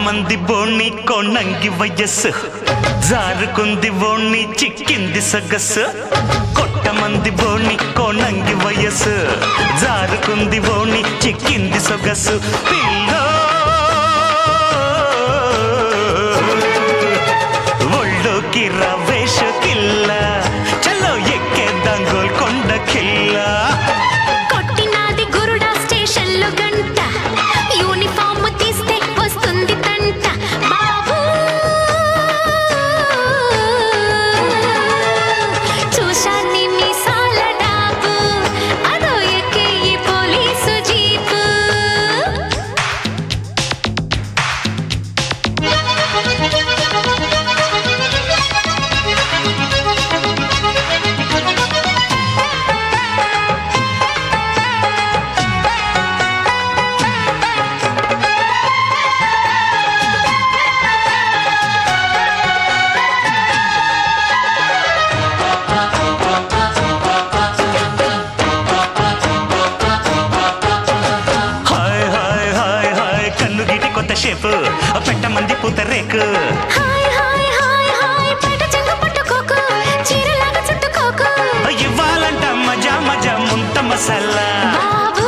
మంది బోణి కొన్నంగి వయస్సు జారుకుంది బోణి చిక్కింది సొగస్సు కొట్ట మంది బోణి కొన్నంగి వయస్సు జారుకుంది బోణి చిక్కింది సొగస్సు పిల్లో ఒళ్ళోకి రవేష కిల్ల చలో ఎక్కేద్దాం గోల్కొండ కిల్లా కొట్టినాది గురుడా స్టేషన్లో గంట యూనిఫామ్ తీస్తే వస్తుంది తంట బాబు చూశాన్ని మీసాల డాబు అదో ఎక్కే ఈ police jeep hi hi hi hi కన్ను గిటి కొత్త షేపు పెట్టమంది పూత రేకు హాయ్ హాయ్ హాయ్ హాయ్ బయట చెంగు పట్టుకోకు చీరలాగా చుట్టుకోకు ఇవ్వాలంట మజా మజా ముంత మసాలా బాబు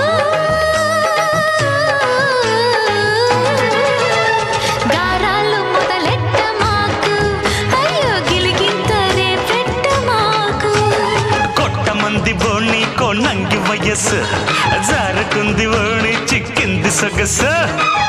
గారాలు మొదలెట్ట మాకు అయ్యో గిలిగింతరే పెట్ట మాకు కొట్ట మంది బోణి కొన్నంగి వయస్సు జారుకుంది ఓణి చిక్కింది సొగసు